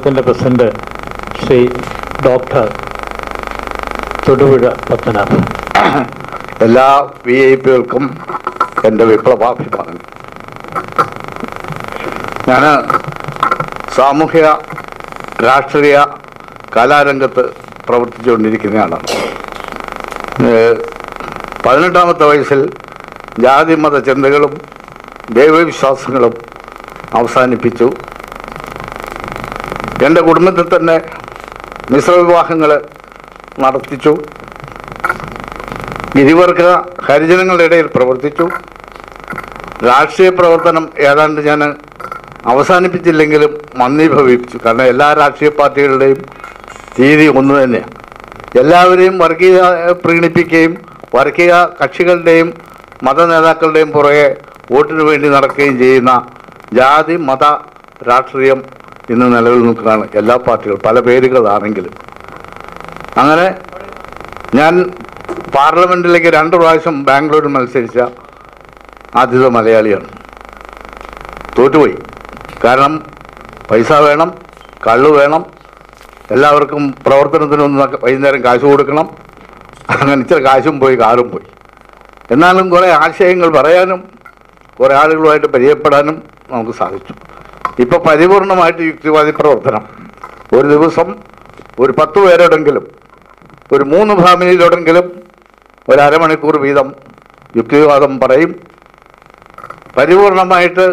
ഇതിൻ്റെ president Shri doctor Thodupuzha Padmanabhan എല്ലാ V I പികൾക്കും എൻ്റെ വിപ്ലവാഭിമാനം ഞാൻ സാമൂഹ്യ രാഷ്ട്രീയ കലാരംഗത്ത് പ്രവർത്തിച്ചുകൊണ്ടിരിക്കുന്നതാണ് ഏഹ് പതിനെട്ടാമത്തെ വയസ്സിൽ ജാതി മത ചിന്തകളും ദൈവവിശ്വാസങ്ങളും അവസാനിപ്പിച്ചു എൻ്റെ കുടുംബത്തിൽ തന്നെ മിശ്രവിവാഹങ്ങൾ നടത്തിച്ചു ഗിരിവർഗ ഹരിജനങ്ങളുടെ ഇടയിൽ പ്രവർത്തിച്ചു രാഷ്ട്രീയ പ്രവർത്തനം ഏതാണ്ട് ഞാൻ അവസാനിപ്പിച്ചില്ലെങ്കിലും മന്ദീഭവിച്ചു കാരണം എല്ലാ രാഷ്ട്രീയ പാർട്ടികളുടെയും രീതി ഒന്ന് തന്നെയാണ് എല്ലാവരെയും വർഗീയ പ്രീണിപ്പിക്കുകയും വർഗീയ കക്ഷികളുടെയും മത നേതാക്കളുടെയും പുറകെ വോട്ടിന് വേണ്ടി നടക്കുകയും ചെയ്യുന്ന ജാതി മത രാഷ്ട്രീയം ഇന്ന് നിലവിൽ നിൽക്കുകയാണ് എല്ലാ പാർട്ടികളും പല പേരുകളാണെങ്കിലും അങ്ങനെ ഞാൻ പാർലമെന്റിലേക്ക് രണ്ട് പ്രാവശ്യം ബാംഗ്ലൂരിൽ മത്സരിച്ച ആദ്യത്തെ മലയാളിയാണ് തോറ്റുപോയി കാരണം പൈസ വേണം കള്ളു വേണം എല്ലാവർക്കും പ്രവർത്തനത്തിനൊന്ന് വൈകുന്നേരം കാശ് കൊടുക്കണം അങ്ങനെ ഇച്ചിരി കാശും പോയി കാറും പോയി എന്നാലും കുറേ ആശയങ്ങൾ പറയാനും കുറേ ആളുകളുമായിട്ട് പരിചയപ്പെടാനും നമുക്ക് സാധിച്ചു ഇപ്പൊ പരിപൂർണമായിട്ട് യുക്തിവാദി പ്രവർത്തനം ഒരു ദിവസം ഒരു പത്ത് പേരോടെങ്കിലും ഒരു മൂന്ന് ഫാമിലിയിലോടെങ്കിലും ഒരു അരമണിക്കൂർ വീതം യുക്തിവാദം പറയും പരിപൂർണമായിട്ട്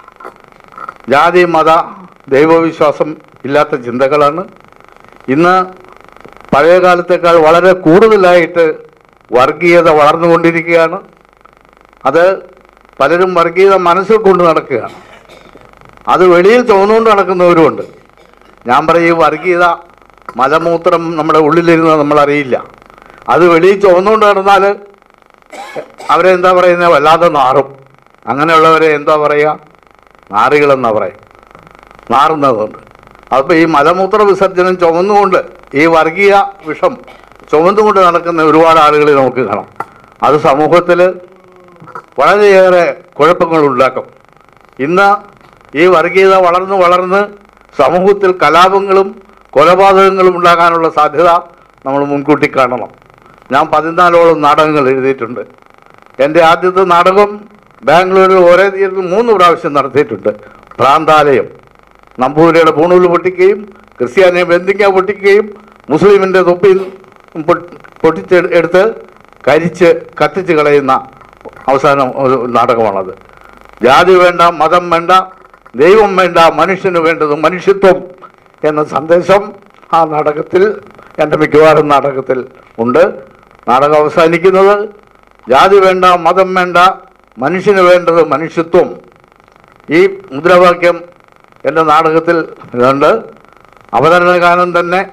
ജാതി മത ദൈവവിശ്വാസം ഇല്ലാത്ത ചിന്തകളാണ് ഇന്ന് പഴയ കാലത്തേക്കാൾ വളരെ കൂടുതലായിട്ട് വർഗീയത വളർന്നുകൊണ്ടിരിക്കുകയാണ് അത് പലരും വർഗീയത മനസ്സിൽ കൊണ്ട് നടക്കുകയാണ് അത് വെളിയിൽ ചുവന്നുകൊണ്ട് നടക്കുന്നവരുമുണ്ട് ഞാൻ പറയും ഈ വർഗീയത മലമൂത്രം നമ്മുടെ ഉള്ളിലിരുന്ന് നമ്മൾ അറിയില്ല അത് വെളിയിൽ ചുവന്നുകൊണ്ട് നടന്നാൽ അവരെ എന്താ പറയുന്നത് വല്ലാതെ നാറും അങ്ങനെയുള്ളവരെ എന്താ പറയുക നാറികളെന്നാ പറയും നാറുന്നതുകൊണ്ട് അപ്പോൾ ഈ മലമൂത്ര വിസർജനം ചുമന്നുകൊണ്ട് ഈ വർഗീയ വിഷം ചുമന്നുകൊണ്ട് നടക്കുന്ന ഒരുപാട് ആളുകളെ നമുക്ക് കാണാം അത് സമൂഹത്തിൽ വളരെയേറെ കുഴപ്പങ്ങൾ ഉണ്ടാക്കും ഇന്ന് ഈ വർഗീയത വളർന്ന് വളർന്ന് സമൂഹത്തിൽ കലാപങ്ങളും കൊലപാതകങ്ങളും ഉണ്ടാകാനുള്ള സാധ്യത നമ്മൾ മുൻകൂട്ടി കാണണം ഞാൻ പതിനാലോളം നാടകങ്ങൾ എഴുതിയിട്ടുണ്ട് എൻ്റെ ആദ്യത്തെ നാടകം ബാംഗ്ലൂരിൽ ഒരേ തീയതി മൂന്ന് പ്രാവശ്യം നടത്തിയിട്ടുണ്ട് ഭ്രാന്താലയം നമ്പൂതിരിയുടെ പൂണൂല് പൊട്ടിക്കുകയും ക്രിസ്ത്യാനിയെ ബന്ധിക്ക പൊട്ടിക്കുകയും മുസ്ലിമിൻ്റെ തൊപ്പിയിൽ പൊ- പൊട്ടിച്ച് എടുത്ത് കരിച്ച് കത്തിച്ച് കളയുന്ന അവസാനം ഒരു നാടകമാണത് ജാതി വേണ്ട മതം വേണ്ട ദൈവം വേണ്ട മനുഷ്യന് വേണ്ടത് മനുഷ്യത്വം എന്ന സന്ദേശം ആ നാടകത്തിൽ എൻ്റെ മിക്കവാറും നാടകത്തിൽ ഉണ്ട് നാടകം അവസാനിക്കുന്നത് ജാതി വേണ്ട മതം വേണ്ട മനുഷ്യന് വേണ്ടത് മനുഷ്യത്വം ഈ മുദ്രാവാക്യം എൻ്റെ നാടകത്തിൽ ഇതുണ്ട് അവതരണ ഗാനം തന്നെ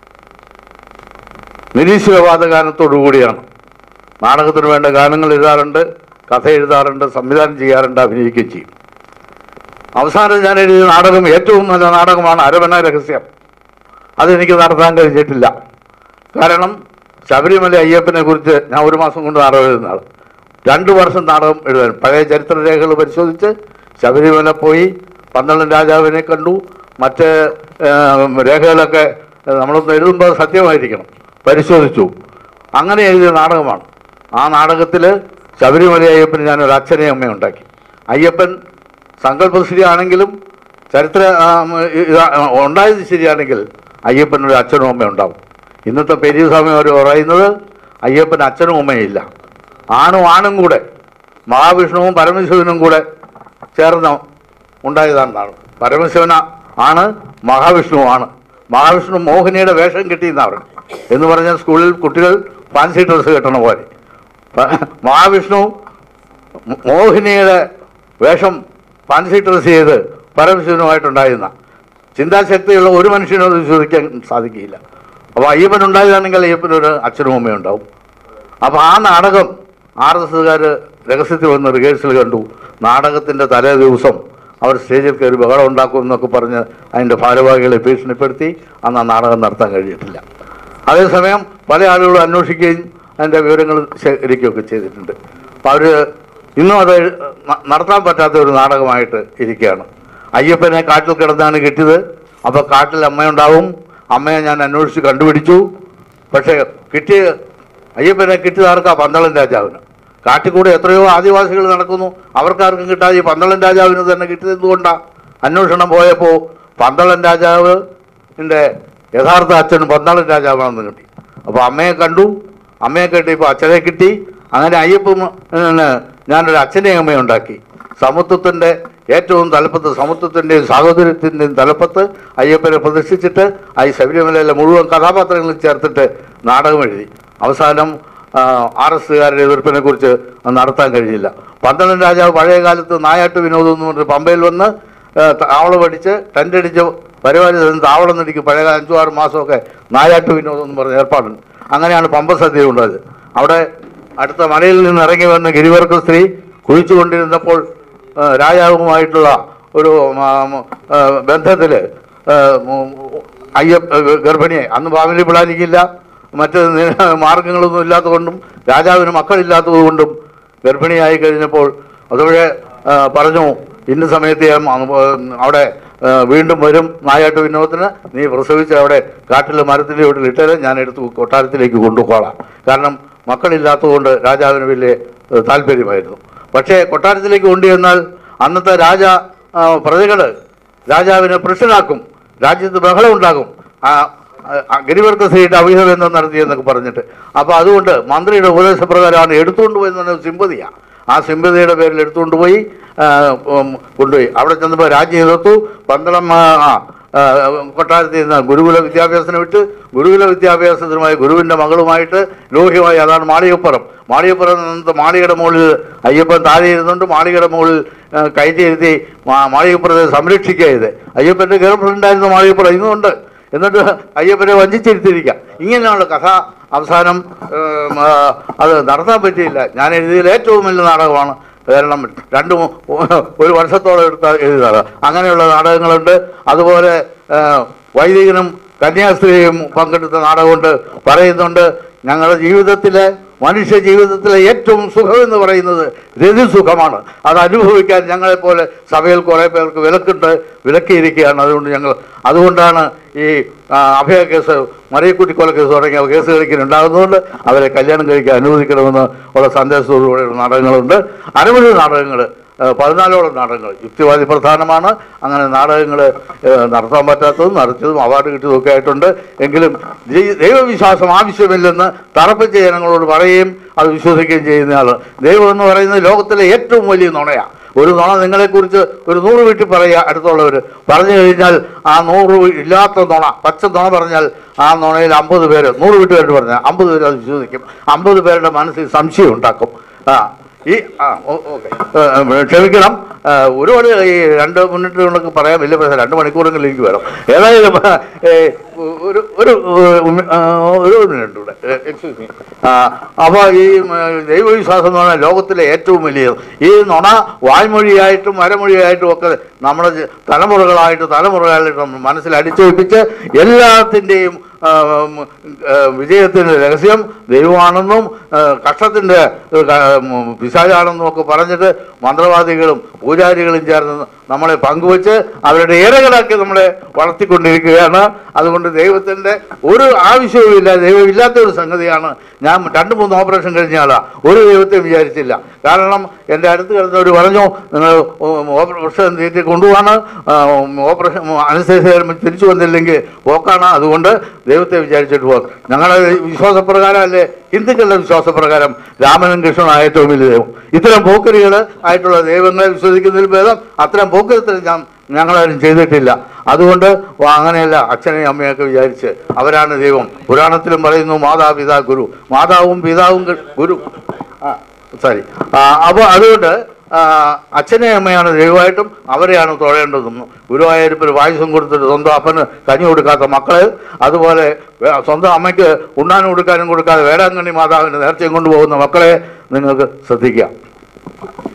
നിരീശ്വരവാദ ഗാനത്തോടു കൂടിയാണ് നാടകത്തിന് വേണ്ട ഗാനങ്ങൾ എഴുതാറുണ്ട് കഥ എഴുതാറുണ്ട് സംവിധാനം ചെയ്യാറുണ്ട് അഭിനയിക്കുകയും ചെയ്യും അവസാനം ഞാൻ എഴുതിയ നാടകം ഏറ്റവും നല്ല നാടകമാണ് അരവണ രഹസ്യം അതെനിക്ക് നടത്താൻ കഴിഞ്ഞിട്ടില്ല കാരണം ശബരിമല അയ്യപ്പനെ കുറിച്ച് ഞാൻ ഒരു മാസം കൊണ്ട് നാടകം എഴുതുന്ന ആൾ രണ്ടു വർഷം നാടകം എഴുതാൻ പഴയ ചരിത്രരേഖകൾ പരിശോധിച്ച് ശബരിമല പോയി പന്തളം രാജാവിനെ കണ്ടു മറ്റ് ഏഹ്, രേഖകളൊക്കെ നമ്മളൊന്ന് എഴുതുമ്പോൾ സത്യമായിരിക്കണം പരിശോധിച്ചു അങ്ങനെ എഴുതിയ നാടകമാണ് ആ നാടകത്തിൽ ശബരിമല അയ്യപ്പന് ഞാൻ ഒരു അച്ഛനെയും അമ്മയും ഉണ്ടാക്കി അയ്യപ്പൻ സങ്കല്പം ശരിയാണെങ്കിലും ചരിത്ര ആ, ഇത് ഉണ്ടായത് ശരിയാണെങ്കിൽ അയ്യപ്പൻ ഒരു അച്ഛനും അമ്മയും ഉണ്ടാവും ഇന്നത്തെ പെരിയസ്വാമി അവർ പറയുന്നത് അയ്യപ്പൻ അച്ഛനും അമ്മയും ഇല്ല ആണും ആണും കൂടെ മഹാവിഷ്ണുവും പരമശിവനും കൂടെ ചേർന്ന് ഉണ്ടായതാണെന്നാണ് പരമശിവന ആണ് മഹാവിഷ്ണുവാണ് മഹാവിഷ്ണു മോഹിനിയുടെ വേഷം കിട്ടിയെന്നാണ് എന്ന് പറഞ്ഞാൽ സ്കൂളിൽ കുട്ടികൾ ഫാൻസി ഡ്രസ്സ് കെട്ടണ പോലെ പ- മഹാവിഷ്ണു മോഹിനിയുടെ വേഷം ഫാൻസി ഡ്രസ് ചെയ്ത് പരമശിവനുമായിട്ടുണ്ടായിരുന്ന ചിന്താശക്തിയുള്ള ഒരു മനുഷ്യനും അത് വിശ്വസിക്കാൻ സാധിക്കില്ല അപ്പോൾ അയ്യപ്പൻ ഉണ്ടായതാണെങ്കിൽ അയ്യപ്പൻ ഒരു അച്ഛനും അമ്മയും ഉണ്ടാവും അപ്പോൾ ആ നാടകം ആർ എസ് എസ്സുകാർ രഹസ്യത്തിൽ വന്ന് റിഹേഴ്സൽ കണ്ടു നാടകത്തിൻ്റെ തലേ ദിവസം അവർ സ്റ്റേജിൽ കയറി ബഹളം ഉണ്ടാക്കും എന്നൊക്കെ പറഞ്ഞ് അതിൻ്റെ ഭാരവാഹികളെ ഭീഷണിപ്പെടുത്തി അന്ന് ആ നാടകം നടത്താൻ കഴിഞ്ഞിട്ടില്ല അതേസമയം പല ആളുകളും അന്വേഷിക്കുകയും അതിൻ്റെ വിവരങ്ങൾ ശേഖരിക്കുകയൊക്കെ ചെയ്തിട്ടുണ്ട് അപ്പോൾ അവർ ഇന്നും അത് ന- നടത്താൻ പറ്റാത്ത ഒരു നാടകമായിട്ട് ഇരിക്കുകയാണ് അയ്യപ്പനെ കാട്ടിൽ കിടന്നാണ് കിട്ടിയത് അപ്പോൾ കാട്ടിൽ അമ്മയുണ്ടാവും അമ്മയെ ഞാൻ അന്വേഷിച്ച് കണ്ടുപിടിച്ചു പക്ഷേ കിട്ടിയ അയ്യപ്പനെ കിട്ടിയതാർക്കാ പന്തളൻ രാജാവിന് കാട്ടിക്കൂടെ എത്രയോ ആദിവാസികൾ നടക്കുന്നു അവർക്കാർക്കും കിട്ടാതെ ഈ പന്തളൻ രാജാവിന് തന്നെ കിട്ടിയത് എന്തുകൊണ്ടാണ് അന്വേഷണം പോയപ്പോൾ പന്തളൻ രാജാവിൻ്റെ യഥാർത്ഥ അച്ഛൻ പന്തളൻ രാജാവാണെന്ന് കിട്ടി അപ്പോൾ അമ്മയെ കണ്ടു അമ്മയെ കിട്ടിയപ്പോൾ അച്ഛനെ കിട്ടി അങ്ങനെ അയ്യപ്പൻ പിന്നെ ഞാനൊരു അച്ഛനെയും അമ്മയും ഉണ്ടാക്കി സമത്വത്തിൻ്റെ ഏറ്റവും തലപ്പത്ത് സമത്വത്തിൻ്റെയും സാഹോദര്യത്തിൻ്റെയും തലപ്പത്ത് അയ്യപ്പനെ പ്രതിഷ്ഠിച്ചിട്ട് ആ ഈ ശബരിമലയിലെ മുഴുവൻ കഥാപാത്രങ്ങളും ചേർത്തിട്ട് നാടകം എഴുതി അവസാനം ആർ എസ്സുകാരുടെ എതിർപ്പിനെ കുറിച്ച് നടത്താൻ കഴിഞ്ഞില്ല പന്തളം രാജാവ് പഴയ കാലത്ത് നായാട്ട് വിനോദം എന്ന് പറഞ്ഞ് പമ്പയിൽ വന്ന് ആ, താവളം അടിച്ച് ടെൻ്റ് അടിച്ച് പരിപാടി തന്ന് താവളം നടിക്ക് പഴയ കാലം അഞ്ചു ആറ് മാസമൊക്കെ നായാട്ട് വിനോദം എന്ന് പറഞ്ഞ ഏർപ്പാടുണ്ട് അങ്ങനെയാണ് പമ്പ സദ്യ ഉണ്ടായത് അവിടെ അടുത്ത മലയിൽ നിന്ന് ഇറങ്ങി വന്ന ഗിരിവർഗ സ്ത്രീ കുഴിച്ചുകൊണ്ടിരുന്നപ്പോൾ ആ, രാജാവുമായിട്ടുള്ള ഒരു ബന്ധത്തിൽ അയ്യപ്പ ഗർഭിണിയെ അന്ന് ഫാമിലി പ്ലാനിങ്ങില്ല മറ്റ് നി- മാർഗങ്ങളൊന്നും ഇല്ലാത്തതുകൊണ്ടും രാജാവിന് മക്കളില്ലാത്തത് കൊണ്ടും ഗർഭിണിയായി കഴിഞ്ഞപ്പോൾ അതുവഴി ആ, പറഞ്ഞു ഇന്ന സമയത്ത് ഞാൻ അ- അവിടെ ആ, വീണ്ടും വരും നായാട്ട് വിനോദത്തിന് നീ പ്രസവിച്ച് അവിടെ കാട്ടിലെ മരത്തിൻ്റെ വീട്ടിൽ ഇട്ടത് ഞാൻ എടുത്ത് കൊട്ടാരത്തിലേക്ക് കൊണ്ടുപോകാം കാരണം മക്കളില്ലാത്തതുകൊണ്ട് രാജാവിന് വലിയ ഏ, താല്പര്യമായിരുന്നു പക്ഷേ കൊട്ടാരത്തിലേക്ക് കൊണ്ടുചെന്നാൽ അന്നത്തെ രാജ പ്രജകൾ രാജാവിനെ പ്രശ്നനാക്കും രാജ്യത്ത് ബഹളം ഉണ്ടാകും ആ ആ, ഗിരിവർഗ സ്ത്രീയുടെ അഭിനവേദനം നടത്തിയെന്നൊക്കെ പറഞ്ഞിട്ട് അപ്പോൾ അതുകൊണ്ട് മന്ത്രിയുടെ ഉപദേശപ്രകാരമാണ് എടുത്തുകൊണ്ട് പോയെന്ന് സിമ്പതിയാണ് ആ സിമ്പതിയുടെ പേരിൽ എടുത്തുകൊണ്ട് പോയി ആ, ഉം, കൊണ്ടുപോയി അവിടെ ചെന്നപ്പോൾ രാജ്യം എതിർത്തു പന്തളം ആ, ആ, ആ, കൊട്ടാരത്തിൽ നിന്ന് ഗുരുകുല വിദ്യാഭ്യാസത്തിന് വിട്ട് ഗുരുകുല വിദ്യാഭ്യാസത്തിനുമായി ഗുരുവിൻ്റെ മകളുമായിട്ട് ലോഹ്യമായി അതാണ് മാളികപ്പുറം മാളികപ്പുറം നിന്ന് മാളികയുടെ മുകളിൽ അയ്യപ്പൻ താഴെ ഇരുന്നുകൊണ്ട് മാളികയുടെ മുകളിൽ ആ, കയറ്റിയിരുത്തി മാ- മാളികപ്പുറത്തെ സംരക്ഷിക്കുക ചെയ്ത് അയ്യപ്പൻ്റെ ഗേൾ ഫ്രണ്ടായിരുന്നു മാളികപ്പുറം ഇന്നുണ്ട് എന്നിട്ട് അയ്യപ്പനെ വഞ്ചിച്ചിരുത്തിരിക്കുക ഇങ്ങനെയുള്ള കഥ അവസാനം ഏം, ആ, അത് നടത്താൻ പറ്റിയില്ല ഞാൻ എഴുതിയതിൽ ഏറ്റവും വലിയ നാടകമാണ് കാരണം രണ്ട് മൂ- ഒരു വർഷത്തോളം എടുത്ത എഴുതിയതാണ് അങ്ങനെയുള്ള നാടകങ്ങളുണ്ട് അതുപോലെ ഏ, വൈദികനും കന്യാസ്ത്രീയും പങ്കെടുത്ത നാടകമുണ്ട് പറയുന്നുണ്ട് ഞങ്ങളുടെ ജീവിതത്തിലെ മനുഷ്യ ജീവിതത്തിലെ ഏറ്റവും സുഖം എന്ന് പറയുന്നത് രതിസുഖമാണ് അത് അനുഭവിക്കാൻ ഞങ്ങളെപ്പോലെ സഭയിൽ കുറേ പേർക്ക് വിലക്കുണ്ട് വിലക്കിയിരിക്കുകയാണ് അതുകൊണ്ട് ഞങ്ങൾ അതുകൊണ്ടാണ് ഈ ആ, അഭയ കേസ് മറിയക്കുട്ടി കൊലക്കേസ് തുടങ്ങിയ കേസുകളിലേക്ക് ഉണ്ടാകുന്നതുകൊണ്ട് അവരെ കല്യാണം കഴിക്കാൻ അനുവദിക്കണമെന്ന് ഉള്ള സന്ദേശത്തോടുകൂടിയുള്ള നാടകങ്ങളുണ്ട് അനവധി നാടകങ്ങൾ ഏഹ് പതിനാലോളം നാടകങ്ങൾ യുക്തിവാദി പ്രധാനമാണ് അങ്ങനെ നാടകങ്ങൾ നടത്താൻ പറ്റാത്തതും നടത്തിയതും അവാർഡ് കിട്ടിയതും ഒക്കെ ആയിട്ടുണ്ട് എങ്കിലും ദൈ- ദൈവവിശ്വാസം ആവശ്യമില്ലെന്ന് തറപ്പിച്ച ജനങ്ങളോട് പറയുകയും അത് വിശ്വസിക്കുകയും ചെയ്യുന്നയാൾ ദൈവം എന്ന് പറയുന്നത് ലോകത്തിലെ ഏറ്റവും വലിയ നുണയാണ് ഒരു നുണ നിങ്ങളെക്കുറിച്ച് ഒരു നൂറ് വീട്ടിൽ പറയുക അടുത്തുള്ളവർ പറഞ്ഞു കഴിഞ്ഞാൽ ആ നൂറ് വീ- ഇല്ലാത്ത നുണ പച്ച നുണ പറഞ്ഞാൽ ആ നുണയിൽ അമ്പത് പേര് നൂറ് വീട്ടുകാർ പറഞ്ഞാൽ അമ്പത് പേര് അത് വിശ്വസിക്കും അമ്പത് പേരുടെ മനസ്സിൽ സംശയം ഉണ്ടാക്കും ആ ഈ ആ ഓ- ഓക്കെ ഏ, ഏ, ക്ഷമിക്കണം ആ, ഒരുപാട് ഈ രണ്ട് മിനിറ്റ് കൊണ്ടൊക്കെ പറയാൻ വലിയ പ്രശ്നം രണ്ട് മണിക്കൂറെങ്കിലും എനിക്ക് വേണം ഏതായാലും ഏ, ഒരു ഒരു ഉം, ആ, ഒരു മിനിറ്റ് കൂടെ എക്സ്ക്യൂസ് മീ അപ്പോൾ ഈ ഉം, ദൈവവിശ്വാസം എന്ന് പറഞ്ഞാൽ ലോകത്തിലെ ഏറ്റവും വലിയ ഈ നുണ വായ്മൊഴിയായിട്ടും മരമൊഴിയായിട്ടും ഒക്കെ നമ്മുടെ ജ- തലമുറകളായിട്ട് തലമുറകളായിട്ട് നമ്മൾ മനസ്സിൽ അടിച്ചേൽപ്പിച്ച് എല്ലാത്തിൻ്റെയും ആ, ഉം, ആ, വിജയത്തിൻ്റെ രഹസ്യം ദൈവമാണെന്നും ആ, കഷ്ടത്തിൻ്റെ ഒരു ക- ഉം, പിശാചാണെന്നും ഒക്കെ പറഞ്ഞിട്ട് മന്ത്രവാദികളും പൂജാരികളും ചേർന്ന് നമ്മളെ പങ്കുവച്ച് അവരുടെ ഇരകളാക്കി നമ്മളെ വളർത്തിക്കൊണ്ടിരിക്കുകയാണ് അതുകൊണ്ട് ദൈവത്തിൻ്റെ ഒരു ആവശ്യവുമില്ല ദൈവമില്ലാത്ത ഒരു സംഗതിയാണ് ഞാൻ രണ്ട് മൂന്ന് ഓപ്പറേഷൻ കഴിഞ്ഞ ആളാണ് ഒരു ദൈവത്തെ വിചാരിച്ചില്ല കാരണം എൻ്റെ അടുത്ത് കിടന്നവർ പറഞ്ഞു നിങ്ങൾ ഓപ്പറേഷൻ തീറ്റി കൊണ്ടുപോകാണ് ഓപ്പറേഷൻ അനുസരിച്ച് തിരിച്ചു വന്നില്ലെങ്കിൽ പോക്കാണ് അതുകൊണ്ട് ദൈവത്തെ വിചാരിച്ചിട്ട് പോകും ഞങ്ങളുടെ വിശ്വാസപ്രകാരമല്ലേ ഹിന്ദുക്കളുടെ വിശ്വാസപ്രകാരം രാമനും കൃഷ്ണനും ഏറ്റവും വലിയ ദൈവം ഇത്തരം പോക്കരികൾ ആയിട്ടുള്ള ദൈവങ്ങളെ വിശ്വസിക്കുന്നതിൽ ഭേദം അത്തരം പോക്കരത്തിൽ ഞാൻ ഞങ്ങളാരും ചെയ്തിട്ടില്ല അതുകൊണ്ട് വ- അങ്ങനെയല്ല അച്ഛനെയും അമ്മയൊക്കെ വിചാരിച്ച് അവരാണ് ദൈവം പുരാണത്തിലും പറയുന്നു മാതാപിതാ ഗുരു മാതാവും പിതാവും ഗ- ഗുരു ആ സോറി അപ്പോൾ അതുകൊണ്ട് ആ, അച്ഛനെയും അമ്മയാണ് ദൈവമായിട്ടും അവരെയാണ് തൊഴേണ്ടതും ഗുരുവായൂരപ്പിന് പായസം കൊടുത്തിട്ട് സ്വന്തം അപ്പന് കഞ്ഞി കൊടുക്കാത്ത മക്കള് അതുപോലെ വേ- സ്വന്തം അമ്മയ്ക്ക് ഉണ്ണാനും കൊടുക്കാനും കൊടുക്കാതെ വേടാങ്കണ്ണി മാതാവിന് നേർച്ചയും കൊണ്ടുപോകുന്ന മക്കളെ നിങ്ങൾക്ക് ശ്രദ്ധിക്കാം